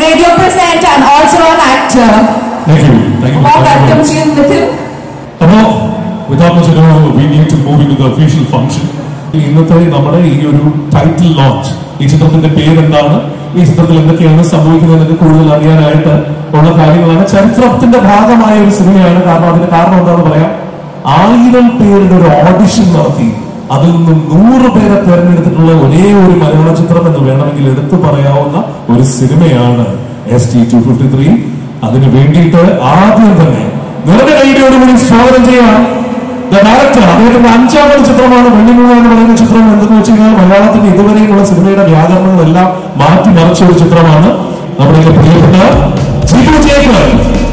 radio presenter and also an actor. Thank you. Thank you. Warm Thank you very welcome much. to you, Nitin. അപ്പോൾ without much ado we need to move into the official function ഇന്നത്തെ നമ്മുടെ ഈ ഒരു title launch ഈ ചിത്രത്തിന്റെ പേരെന്താണ് ഈ ചിത്രത്തിൽ എന്തൊക്കെയാണ് സംഭവിക്കുന്നതെന്നൊക്കെ കൂടുതൽ അറിയാനായിട്ട് ഉള്ള കാര്യങ്ങളാണ് ചരിത്രത്തിന്റെ ഭാഗമായ ഒരു സിനിമയാണ് കാരണം അതിന്റെ കാരണം എന്താണെന്ന് പറയാം ആയിരം പേരുടെ ഒരു ഓഡിഷൻ നടത്തി അതിൽ നിന്നും നൂറ് പേരെ തെരഞ്ഞെടുത്തിട്ടുള്ള ഒരേ ഒരു മലയാള ചിത്രം എന്ന് വേണമെങ്കിൽ എടുത്തു പറയാവുന്ന ഒരു സിനിമയാണ് S T two fifty three അതിന് വേണ്ടിയിട്ട് ആദ്യം തന്നെ നിറഞ്ഞ കൈയോടുകൂടി സ്വാഗതം ചെയ്യാം ഡയറക്ടർ അദ്ദേഹത്തിന്റെ അഞ്ചാമത് ചിത്രമാണ് വെള്ളിമുഴ എന്ന് പറയുന്ന ചിത്രം എന്തെന്ന് വെച്ച് കഴിഞ്ഞാൽ മലയാളത്തിന്റെ ഇതുവരെയുള്ള സിനിമയുടെ വ്യാകരണങ്ങളെല്ലാം മാറ്റിമറിച്ച ഒരു ചിത്രമാണ് നമ്മുടെ പ്രിയപ്പെട്ട Jibu G Kar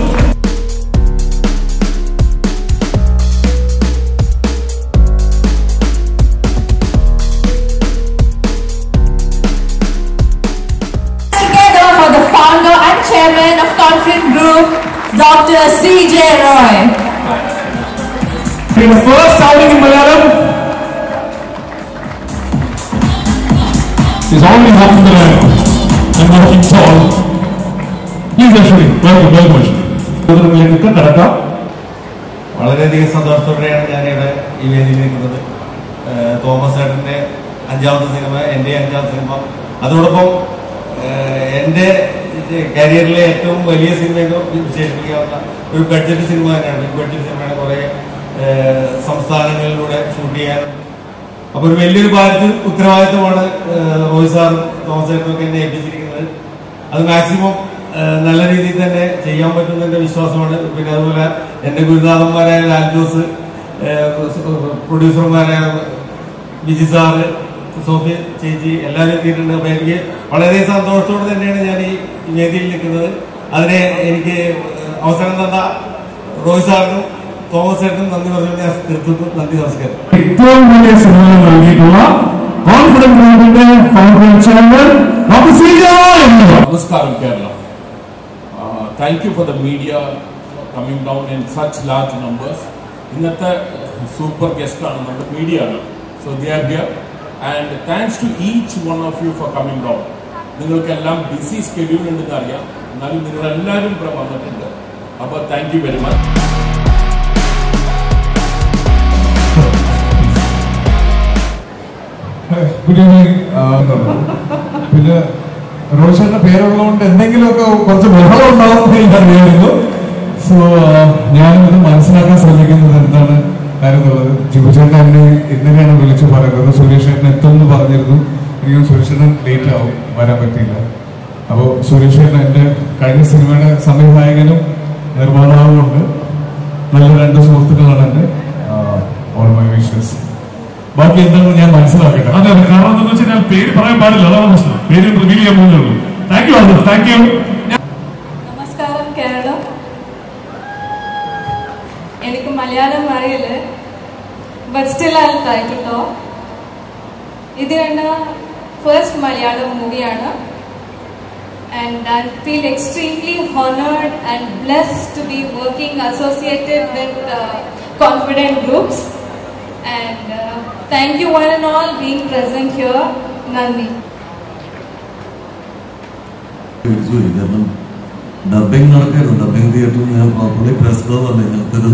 Together for the founder and chairman of Confident Group, Dr. C.J. Roy. the first outing in Malayalam is already half in the land and walking tall. Please, Ashwini, welcome, welcome, Ashwini. ഇതിലേക്ക് കടക്കാം വളരെയധികം സന്തോഷത്തോടെയാണ് ഞാനിവിടെ ഈ വേദിയിൽ നിൽക്കുന്നത് ഏഹ് Thomas ചേട്ടൻ്റെ അഞ്ചാമത്തെ സിനിമ എൻ്റെ അഞ്ചാമത്തെ സിനിമ അതോടൊപ്പം ഏഹ് എൻ്റെ കരിയറിലെ ഏറ്റവും വലിയ സിനിമ എന്ന് വിശേഷിപ്പിക്കാവുന്ന ഒരു ബഡ്ജറ്റ് സിനിമ തന്നെയാണ് ബിഗ് ബഡ്ജറ്റ് സിനിമയാണ് കുറേ ഏഹ് സംസ്ഥാനങ്ങളിലൂടെ ഷൂട്ട് ചെയ്യാനും അപ്പോൾ ഒരു വലിയൊരു ബാധ്യത ഉത്തരവാദിത്വമാണ് ഏഹ് റോയ് സാർ തോമസ് ചേട്ടനൊക്കെ എന്നെ ഏൽപ്പിച്ചിരിക്കുന്നത് അത് മാക്സിമം ഏഹ് നല്ല രീതിയിൽ തന്നെ ചെയ്യാൻ പറ്റുന്ന എന്റെ വിശ്വാസമാണ് പിന്നെ അതുപോലെ എന്റെ ഗുരുനാഥന്മാരായ ലാൽ ജോസ് ഏഹ് പ്രൊഡ്യൂസർമാരായ വിജി സാറ് സോഫിയ ചേച്ചി എല്ലാവരും എത്തിയിട്ടുണ്ട് അപ്പൊ എനിക്ക് വളരെ സന്തോഷത്തോടെ തന്നെയാണ് ഞാൻ ഈ വേദിയിൽ നിൽക്കുന്നത് അതിനെ എനിക്ക് അവസരം തന്ന റോയ് സാറിനും തോമസ് ചേട്ടനും നന്ദി പറഞ്ഞു ഞാൻ തീർത്തും നന്ദി നമസ്കാരം ഏറ്റവും വലിയ സിനിമ നൽകിയിട്ടുള്ള കോൺഫിഡൻസ് ഗ്രൂപ്പിന്റെ founder chairman doctor C J Roy എന്നിവർ. Namaskaram, Kerala. Uh, thank you for the media for coming down in such large numbers. ഇന്നത്തെ സൂപ്പർ ഗസ്റ്റ് ആണ് നമ്മുടെ മീഡിയ ആണ് so they are here and thanks to each one of you for coming down നിങ്ങൾക്കെല്ലാം busy schedule ഉണ്ടെന്ന് അറിയാം എന്നാലും നിങ്ങൾ എല്ലാവരും ഇവിടെ വന്നിട്ടുണ്ട് അപ്പോൾ thank you very much good evening പിന്നെ റോഷന്റെ പേരുള്ളതുകൊണ്ട് എന്തെങ്കിലുമൊക്കെ കുറച്ച് ബഹളം ഉണ്ടാവും എന്ന് അറിയായിരുന്നു സോ ഞാനിത് മനസ്സിലാക്കാൻ ശ്രമിക്കുന്നത് എന്താണ് കാര്യം എന്നുള്ളത് ജിബുചേട്ടൻ എന്നെ ഇന്നലെയാണ് വിളിച്ചു പറയുന്നത് സുരേഷ് ചേട്ടൻ എത്തുമെന്ന് പറഞ്ഞിരുന്നു എനിക്ക് സുരേഷ് ചേട്ടൻ ലേറ്റ് ആവും വരാൻ പറ്റിയില്ല അപ്പോൾ സുരേഷ് ചേട്ടൻ എൻ്റെ കഴിഞ്ഞ സിനിമയുടെ സംവിധായകനും നിർമ്മാതാവുമുണ്ട് നല്ല രണ്ട് സുഹൃത്തുക്കളാണ് എൻ്റെ ഓൾ മൈ വിഷസ് ബാക്കി എന്താണെന്ന് ഞാൻ മനസ്സിലാക്കട്ടെ അതെ അതെ കാരണം എന്താണെന്ന് വെച്ച് കഴിഞ്ഞാൽ പേര് പറയാൻ പാടില്ല അതാണ് പ്രശ്നം പേര് റിവീൽ ചെയ്യാൻ പോകുന്നേ ഉള്ളൂ താങ്ക് യു ആദർ താങ്ക് യു നമസ്കാരം കേരളം എനിക്ക് മലയാളം അറിയില്ല but still I try to talk ഇത് എൻ്റെ ഫസ്റ്റ് മലയാളം മൂവിയാണ് and I feel extremely honored and blessed to be working associated with uh, confident groups and uh, thank you one and all being present here Nandi പേടിച്ചു പോയി കാരണം dubbing നടക്കായിരുന്നു dubbing തിയേറ്ററിൽ ഞാൻ properly pressed പറഞ്ഞു ഞങ്ങൾക്കൊരു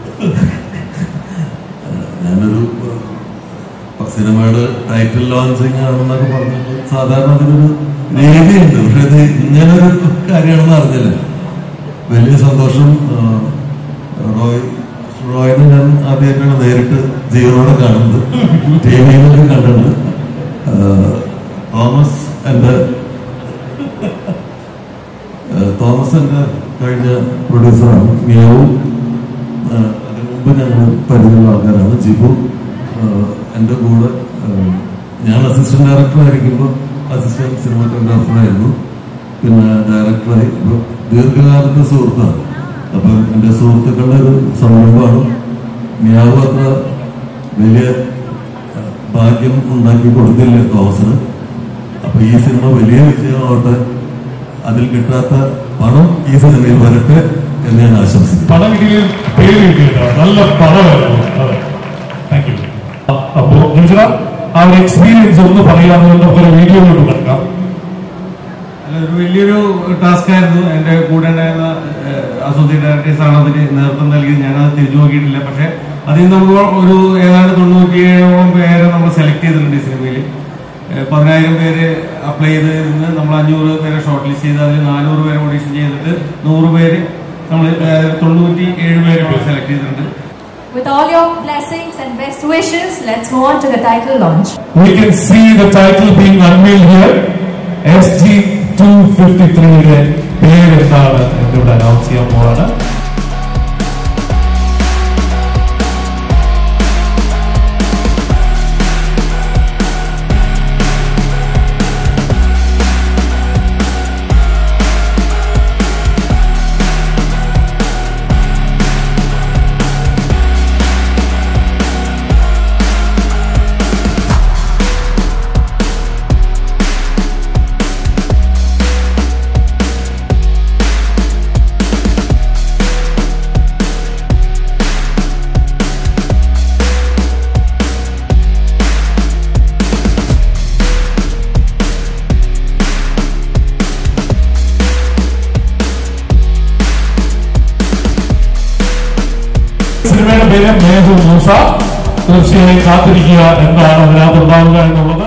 ഞാനൊരു ഏഹ്, സിനിമയുടെ ടൈറ്റിൽ ലോഞ്ചിങ് ആണെന്നൊക്കെ പറഞ്ഞിട്ട് സാധാരണ അതിനൊരു രീതിയുണ്ട് പക്ഷെ ഇത് ഇങ്ങനൊരു കാര്യമാണെന്ന് അറിഞ്ഞില്ല വലിയ സന്തോഷം ഏഹ്, റോയ് റോയിനെ ഞാൻ ആദ്യമായിട്ടാണ് നേരിട്ട് ജീവനോടെ കാണുന്നത് ടി വിയിലൊക്കെ കണ്ടിട്ടുണ്ട് ഏഹ്, തോമസ് എൻ്റെ ഏഹ് തോമസ് എന്റെ കഴിഞ്ഞ പ്രൊഡ്യൂസറാണ് മിയാവും ഏഹ് അതിനു മുമ്പ് ഞങ്ങൾ പരിചയമുള്ള ആൾക്കാരാണ് ജിബു ഏഹ് എൻ്റെ കൂടെ ഏഹ് ഞാൻ അസിസ്റ്റന്റ് ഡയറക്ടർ ആയിരിക്കുമ്പോൾ അസിസ്റ്റന്റ് സിനിമാറ്റോഗ്രാഫറായിരുന്നു പിന്നെ ഡയറക്ടറായി ഇപ്പോൾ ദീർഘകാലത്തെ സുഹൃത്താണ് അപ്പം എൻ്റെ സുഹൃത്തുക്കളുടെ ഒരു സംരംഭമാണ് മിയാവ് അത്ര വലിയ ഏഹ് ഭാഗ്യം ഉണ്ടാക്കി കൊടുത്തില്ല തോമസിന് അപ്പൊ ഈ സിനിമ വലിയ വിജയമാവട്ടെ അതിൽ കിട്ടാത്ത പണം ഈ സിനിമയിൽ വരട്ടെ എന്ന് ഞാൻ ആശംസിക്കുന്നു പടം കിട്ടിയ പേര് കിട്ടിയിട്ടോ നല്ല പടമായിരുന്നു അതെ താങ്ക് യു അപ്പോ നിമിഷ ആ ഒരു എക്സ്പീരിയൻസ് ഒന്ന് പറയാമെന്ന് നമുക്ക് ഒരു വീഡിയോയിലോട്ട് കിടക്കാം അല്ല, ഒരു വലിയൊരു ടാസ്ക് ആയിരുന്നു എന്റെ കൂടെ ഉണ്ടായിരുന്ന അസോസിയേറ്റ് ഡയറക്ടേഴ്സ് ആണ് അതിന് നേതൃത്വം നൽകിയത് ഞാനത് തിരിച്ചു നോക്കിയിട്ടില്ല പക്ഷെ അതിൽ നിന്ന് നമുക്ക് ഒരു ഏതാണ്ട് തൊണ്ണൂറ്റിയേഴോളം പേരെ നമ്മൾ സെലക്ട് ചെയ്തിട്ടുണ്ട് ഈ സിനിമയിൽ പതിനായിരം പേര് അപ്ലൈ ചെയ്തതിന് നമ്മൾ അഞ്ഞൂറ് പേരെ ഷോർട്ട് ലിസ്റ്റ് ചെയ്ത് അതിൽ നാനൂറ് പേരെ ഓഡീഷൻ ചെയ്തിട്ട് നൂറ് പേര് നമ്മൾ തൊണ്ണൂറ്റി ഏഴ് പേര് സെലക്ട് ചെയ്തിട്ടുണ്ട് With all your blessings and best wishes, let's move on to the title launch. We can see the title being unveiled here. SG 253 യുടെ പേര് എന്താണ് എന്നിവിടെ അനൗൺസ് ചെയ്യാൻ പോവാണ് സിനിമയുടെ പേര് മേഹു മൂസ തീർച്ചയായും കാത്തിരിക്കുക എന്താണ് അതിനകത്ത് ഉണ്ടാവുക എന്നുള്ളത്